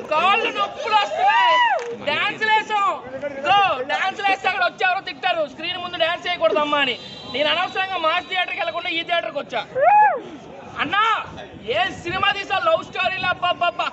కాళ్ళు నొప్పులు వస్తున్నాయి డాన్స్ వేసాం ఇదిగో డాన్స్ వేస్తే అక్కడ వచ్చి ఎవరో తిట్టారు స్క్రీన్ ముందు డాన్స్ చేయకూడదు అమ్మా అని నేను అనవసరంగా మాస్ థియేటర్కి వెళ్ళకుండా ఈ థియేటర్కి వచ్చా అన్నా ఏ సినిమా తీసా లవ్ స్టోరీలు అబ్బా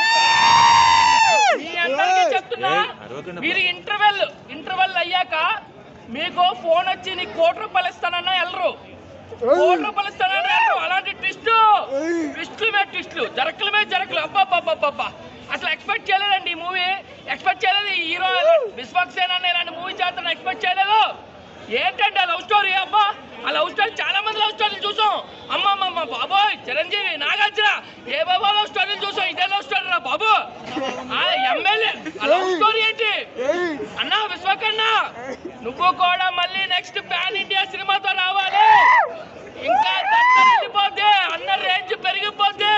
మీ అందరికీ చెప్తున్నా మీరు ఇంటర్వెల్ ఇంటర్వెల్ అయ్యాక మీకు ఫోన్ వచ్చి నీకు కోటి రూపాయలు ఇస్తానన్నా వెళ్ళరు కోటి రూపాయలు ఇస్తానన్నా వెళ్ళరు అలాంటి ట్విస్ట్ ట్విస్టులు మీద ట్విస్టులు జరకల మీద జరకలు అబ్బా అసలు ఎక్స్పెక్ట్ చేయలేదండి ఈ మూవీ ఎక్స్పెక్ట్ చేయలేదు ఈ హీరో విశ్వక్ సేన్ అన్న ఇలాంటి మూవీ చేస్తాను ఎక్స్పెక్ట్ చేయలేదు ఏంటంటే ఆ లవ్ స్టోరీ అబ్బా ఆ లవ్ స్టోరీ చాలా మంది లవ్ స్టోరీలు చూసాం అమ్మ అమ్మ బాబోయ్ చిరంజీవి నాగార్జున ఏ బాబా లవ్ స్టోరీలు చూసాం ఇదే లవ్ స్టోరీ రా బాబు ఆ ఎమ్మెల్యే ఆ లవ్ స్టోరీ ఏంటి అన్నా విశ్వకన్న నువ్వు కూడా మళ్ళీ నెక్స్ట్ పాన్ ఇండియా సినిమాతో రావాలి ఇంకా వెళ్ళిపోద్ది అన్న రేంజ్ పెరిగిపోద్ది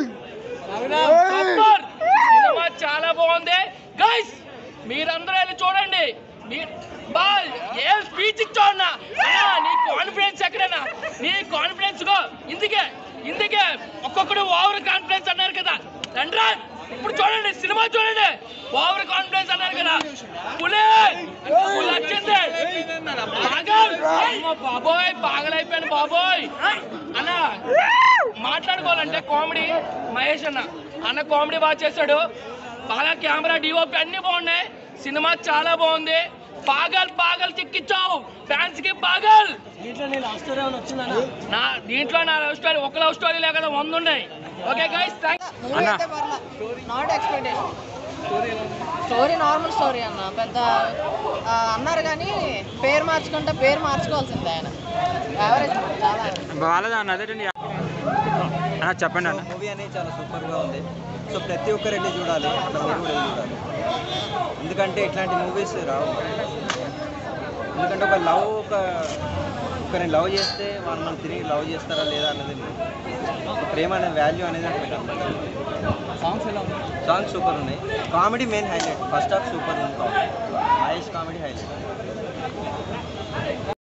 సూపర్ సినిమా చాలా బాగుంది గైస్ మీరందరూ వెళ్ళి చూడండి మీ- బా ఏ స్పీచ్ ఇచ్చావున్నా నీ కాన్ఫిడెన్స్ ఎక్కడైనా నీ కాన్ఫిడెన్స్ గో ఇందుకే ఇందుకే ఒక్కొక్కడు ఓవర్ కాన్ఫిడెన్స్ అన్నారు కదా రండ్రా ఇప్పుడు చూడండి సినిమా చూడండి ఓవర్ కాన్ఫిడెన్స్ అన్నారు కదా పులే పులి వచ్చింది పాగల్ అమ్మ బాబోయ్ పాగలైపోయాను బాబోయ్ అన్న మాట్లాడుకోవాలంటే కామెడీ మహేష్ అన్న అన్న కామెడీ బాగా చేశాడు బాగా కెమెరా డిఓపి అన్ని బాగున్నాయి సినిమా చాలా బాగుంది పాగల్ పాగల్ చిక్కిచ్చావు ఫ్యాన్స్ కి పాగల్ నా దీంట్లో నా లవ్ స్టోరీ ఒక లవ్ స్టోరీ లేకుండా వంద ఉన్నాయి ఓకే గైస్ థ్యాంక్ మూవీ అయితే పర్లా not expectation story normal story అన్న పెద్ద ఆ, అన్నారు కానీ పేరు మార్చుకుంటే పేరు మార్చుకోవాల్సిందే ఆయన యావరేజ్ చాలా average. బాగాలేదా అన్న అదేంటి అన్న చెప్పండి అన్న మూవీ అనేది చాలా సూపర్గా ఉంది సో ప్రతి ఒక్కరు వెళ్ళి చూడాలి అట్లా మీరు కూడా వెళ్ళి చూడాలి ఎందుకంటే ఇట్లాంటి మూవీస్ రావు ఎందుకంటే ఒక లవ్ ఒక ఒకరిని లవ్ చేస్తే వాళ్ళు మనం తిరిగి లవ్ చేస్తారా లేదా అన్నది ఒక ప్రేమ అనే వాల్యూ అనేది సాంగ్స్ ఎలా సాంగ్స్ సూపర్ ఉన్నాయి comedy main highlight first half super ఉంది మహేష్ కామెడీ హైలైట్